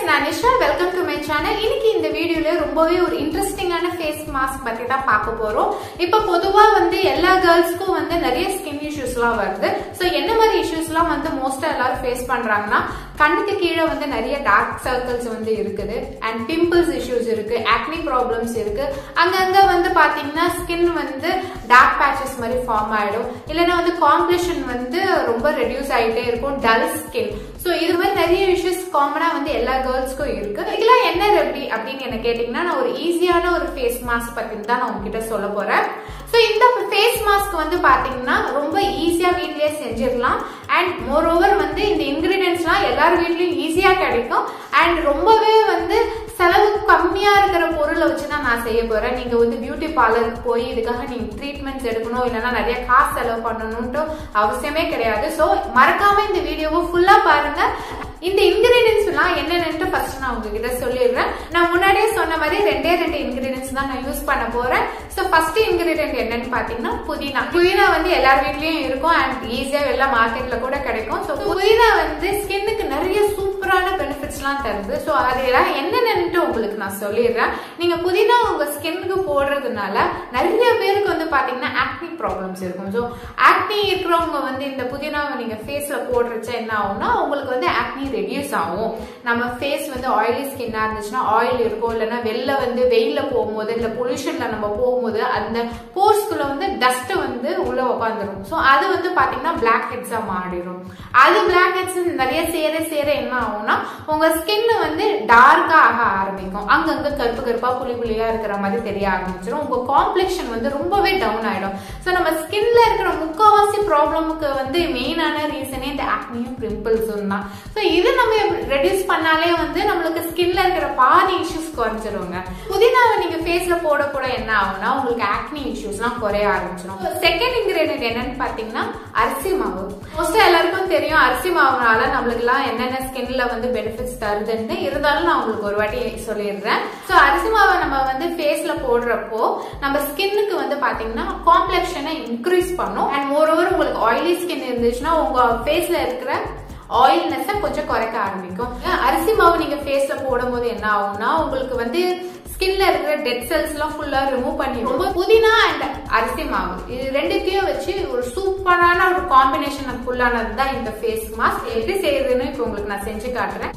நான் Nisha welcome to my channel இன்னைக்கு இந்த வீடியோல ரொம்பவே ஒரு இன்ட்ரெஸ்டிங்கான ஃபேஸ் மாஸ்க் பத்தி தான் பார்க்க போறோம் இப்போ பொதுவா வந்து எல்லா கேர்ள்ஸ்க்கும் வந்து நிறைய ஸ்கின் இஷ்யூஸ்லாம் வருது ஸோ என்ன மாதிரி இஷ்யூஸ்லாம் வந்து மோஸ்டா எல்லாரும் ஃபேஸ் பண்றாங்கன்னா கண்ணுக்கு கீழே வந்து நிறைய டார்க் சர்க்கிள்ஸ் வந்து இருக்குது அண்ட் பிம்பிள்ஸ் இஷ்யூஸ் இருக்கு ஆக்னி ப்ராப்ளம்ஸ் இருக்கு அங்கங்க வந்து பாத்தீங்கன்னா ஸ்கின் வந்து டார்க் பேச்சஸ் மாதிரி ஃபார்ம் ஆயிடும் இல்லைன்னா வந்து காம்ப்ளெக்ஷன் வந்து ரொம்ப ரெடியூஸ் ஆகிட்டே இருக்கும் டல் ஸ்கின் ஸோ இது மாதிரி நிறைய இஷ்யூஸ் காமனா வந்து எல்லா கேர்ள்ஸ்க்கும் இருக்கு இதுக்கெல்லாம் என்ன ரெப்டி அப்படின்னு என்ன கேட்டீங்கன்னா நான் ஒரு ஈஸியான ஒரு ஃபேஸ் மாஸ்க் பத்தி தான் நான் உங்ககிட்ட சொல்ல போறேன் ஸோ இந்த ஃபேஸ் மாஸ்க் வந்து பாத்தீங்கன்னா ரொம்ப ஈஸியா வீட்லயே செஞ்சிடலாம் அண்ட் மோர் ஓவர் வந்து இந்த இன்கிரீடியன்ஸ்லாம் எல்லார் வீட்லயும் ஈஸியா கிடைக்கும் அண்ட் ரொம்பவே வந்து செலவு கம்மியா இருக்கிற பொருளை வச்சு தான் நான் செய்ய போறேன் நீங்க வந்து பியூட்டி பார்லருக்கு போய் இதுக்காக நீங்க ட்ரீட்மெண்ட்ஸ் எடுக்கணும் இல்லைன்னா நிறைய காசு செலவு பண்ணணும்ட்டு அவசியமே கிடையாது ஸோ மறக்காம இந்த வீடியோவை ஃபுல்லா பாருங்க இந்த இன்கிரீடியன்ஸ் எல்லாம் என்னென்னு ஃபர்ஸ்ட் நான் உங்ககிட்ட சொல்லிடுறேன் நான் முன்னாடியே சொன்ன மாதிரி ரெண்டே ரெண்டு இன்கிரீடியன்ஸ் தான் நான் யூஸ் பண்ண போறேன் ஸோ ஃபர்ஸ்ட் இன்கிரீடியன்ட் என்னன்னு பாத்தீங்கன்னா புதினா புதினா வந்து எல்லார் வீட்லயும் இருக்கும் அண்ட் ஈஸியா எல்லா மார்க்கெட்ல கூட கிடைக்கும் ஸோ புதினா வந்து ஸ்கின்னுக்கு நிறைய சூப்பரான பெனிஃபிட்ஸ்லாம் தருது ஸோ அதெல்லாம் என்னென்னு உங்களுக்கு நான் சொல்லிடுறேன் நீங்க புதினா உங்க ஸ்கின்னுக்கு போடுறதுனால நிறைய பேருக்கு வந்து பாத்தீங்கன்னா ஆக்னி ப்ராப்ளம்ஸ் இருக்கும் ஸோ ஆக்னி இருக்கிறவங்க வந்து இந்த புதினாவை நீங்க ஃபேஸ்ல போடுறச்ச என்ன ஆகும்னா உங்களுக்கு வந்து ஆக்னி ரெடியூஸ் ஆகும் நம்ம ஃபேஸ் வந்து ஆயிலி ஸ்கின்னா இருந்துச்சுன்னா ஆயில் இருக்கும் இல்லைன்னா வெளில வந்து வெயில்ல போகும்போது இல்லை பொல்யூஷன்ல நம்ம போகும்போது அந்த போர்ஸ்குள்ள வந்து டஸ்ட் வந்து உள்ள உட்காந்துரும் ஸோ அது வந்து பாத்தீங்கன்னா பிளாக் ஹெட்ஸா மாறிடும் அது பிளாக் ஹெட்ஸ் நிறைய சேர சேர என்ன ஆகும்னா உங்க ஸ்கின் வந்து டார்க்கா ஆக ஆரம்பிக்கும் அங்கங்க கருப்பு கருப்பா புளி புளியா இருக்கிற மாதிரி தெரிய ஆரம்பிச்சிடும் உங்க காம்ப்ளெக்ஷன் வந்து ரொம்பவே டவுன் ஆயிடும் ஸோ நம்ம ஸ்கின்ல இருக்கிற முக்காவாசி ப்ராப்ளமுக்கு வந்து மெயினான ரீசனே இந்த ஆக்னியும் பிம்பிள்ஸும் தான் ஸோ இது நம்ம ரெடியூஸ் பண்ணாலே வந்து நம்மளுக்கு ஸ்கின்ல இருக்கிற பாதி இஷ்யூஸ் குறைஞ்சிருங்க புதினாவை நீங்க ஃபேஸ்ல போட போட என்ன ஆகும்னா உங்களுக்கு ஆக்னி இஷ்யூஸ்லாம் குறைய ஆரம்பிச்சிடும் செகண்ட் இன்கிரீடியன்ட் என்னன்னு பாத்தீங்கன்னா அரிசி மாவு மோஸ்டா எல்லாருக்கும் தெரியும் அரிசி மாவுனால நம்மளுக்கு எல்லாம் என்னென்ன ஸ்கின்ல வந்து பெனிஃபிட்ஸ் தருதுன்னு இருந்தாலும் நான் உங்களுக்கு ஒரு வாட்டி சொல்லிடுறேன் ஸோ அரிசி மாவை நம்ம வந்து ஃபேஸ்ல போடுறப்போ நம்ம ஸ்கின்னுக்கு வந்து பாத்தீங்கன்னா காம்ப்ளெக்ஷனை இன்க்ரீஸ் பண்ணும் அண்ட் மோர் ஓவர் உங்களுக்கு ஆயிலி ஸ்கின் இருந்துச்சுன்னா உங்க ஃபேஸ்ல இருக்கிற ஆயில்னஸ் கொஞ்சம் குறைக்க ஆரம்பிக்கும் அரிசி மாவு நீங்க ஃபேஸ்ல போடும்போது என்ன ஆகும்னா உங்களுக்கு வந்து ஸ்கின்ல இருக்கிற டெட் செல்ஸ் எல்லாம் ஃபுல்லா ரிமூவ் பண்ணி ரொம்ப புதினா அண்ட் அரிசி மாவு இது ரெண்டுத்தையும் வச்சு ஒரு சூப்பரான ஒரு காம்பினேஷன் ஃபுல்லானது தான் இந்த ஃபேஸ் மாஸ்க் எப்படி செய்யறதுன்னு இப்போ உங்களுக்கு நான் செஞ்சு காட்டுறேன்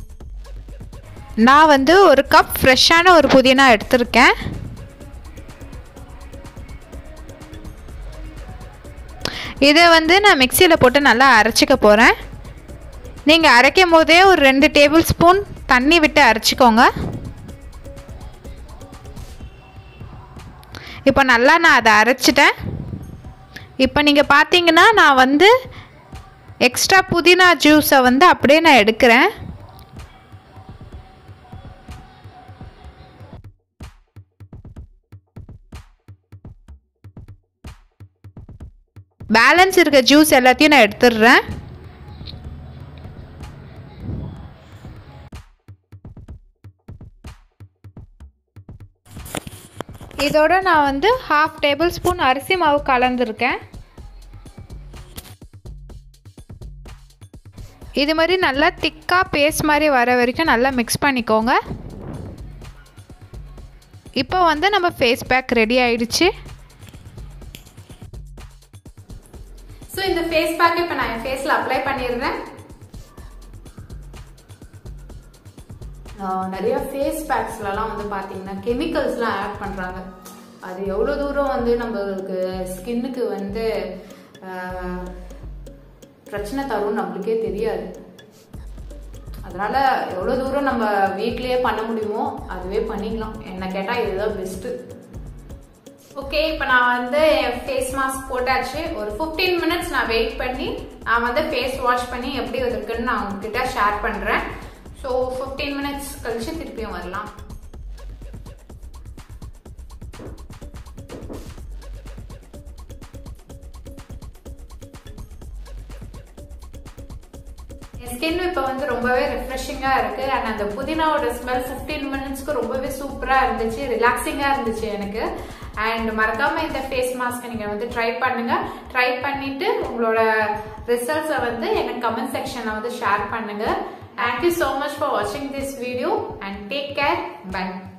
நான் வந்து ஒரு கப் ஃப்ரெஷ்ஷான ஒரு புதினா எடுத்திருக்கேன் இதை வந்து நான் மிக்சியில் போட்டு நல்லா அரைச்சிக்க போகிறேன் நீங்கள் அரைக்கும் போதே ஒரு ரெண்டு டேபிள் ஸ்பூன் தண்ணி விட்டு அரைச்சிக்கோங்க இப்போ நல்லா நான் அதை அரைச்சிட்டேன் இப்போ நீங்கள் பார்த்தீங்கன்னா நான் வந்து எக்ஸ்ட்ரா புதினா ஜூஸை வந்து அப்படியே நான் எடுக்கிறேன் பேலன்ஸ் இருக்க ஜூஸ் எல்லாத்தையும் நான் எடுத்துடுறேன் இதோட நான் வந்து ஹாஃப் டேபிள் ஸ்பூன் அரிசி மாவு கலந்துருக்கேன் இது மாதிரி நல்லா திக்காக பேஸ்ட் மாதிரி வர வரைக்கும் நல்லா மிக்ஸ் பண்ணிக்கோங்க இப்போ வந்து நம்ம ஃபேஸ் பேக் ரெடி ஆயிடுச்சு ஸோ இந்த ஃபேஸ் பேக் இப்போ நான் என் ஃபேஸில் அப்ளை பண்ணிடுறேன் நிறைய ஃபேஸ் பேக்ஸ்லலாம் வந்து பார்த்தீங்கன்னா கெமிக்கல்ஸ்லாம் ஆட் பண்ணுறாங்க அது எவ்வளோ தூரம் வந்து நம்மளுக்கு ஸ்கின்னுக்கு வந்து பிரச்சனை தரும்னு நம்மளுக்கே தெரியாது அதனால எவ்வளோ தூரம் நம்ம வீட்லேயே பண்ண முடியுமோ அதுவே பண்ணிக்கலாம் என்ன கேட்டால் இதுதான் பெஸ்ட்டு ஓகே இப்போ நான் வந்து ஃபேஸ் மாஸ்க் போட்டாச்சு ஒரு ஃபிஃப்டீன் மினிட்ஸ் நான் வெயிட் பண்ணி நான் வந்து ஃபேஸ் வாஷ் பண்ணி எப்படி இருக்குன்னு நான் உங்ககிட்ட ஷேர் பண்ணுறேன் ஸோ ஃபிஃப்டீன் மினிட்ஸ் கழிச்சு திருப்பியும் வரலாம் ஸ்கின் இப்போ வந்து ரொம்பவே ரெஃப்ரெஷிங்காக இருக்கு அண்ட் அந்த புதினாவோட ஸ்மெல் ஃபிஃப்டீன் மினிட்ஸ்க்கு ரொம்பவே சூப்பராக இருந்துச்சு ரிலாக்ஸிங்காக இருந்துச்சு எனக்கு அண்ட் மறக்காம இந்த ஃபேஸ் மாஸ்க் நீங்க வந்து ட்ரை பண்ணுங்க ட்ரை பண்ணிட்டு உங்களோட ரிசல்ட்ஸை வந்து எனக்கு கமெண்ட் செக்ஷன்ல வந்து ஷேர் பண்ணுங்க தேங்க்யூ ஸோ மச் ஃபார் வாட்சிங் this video and take care by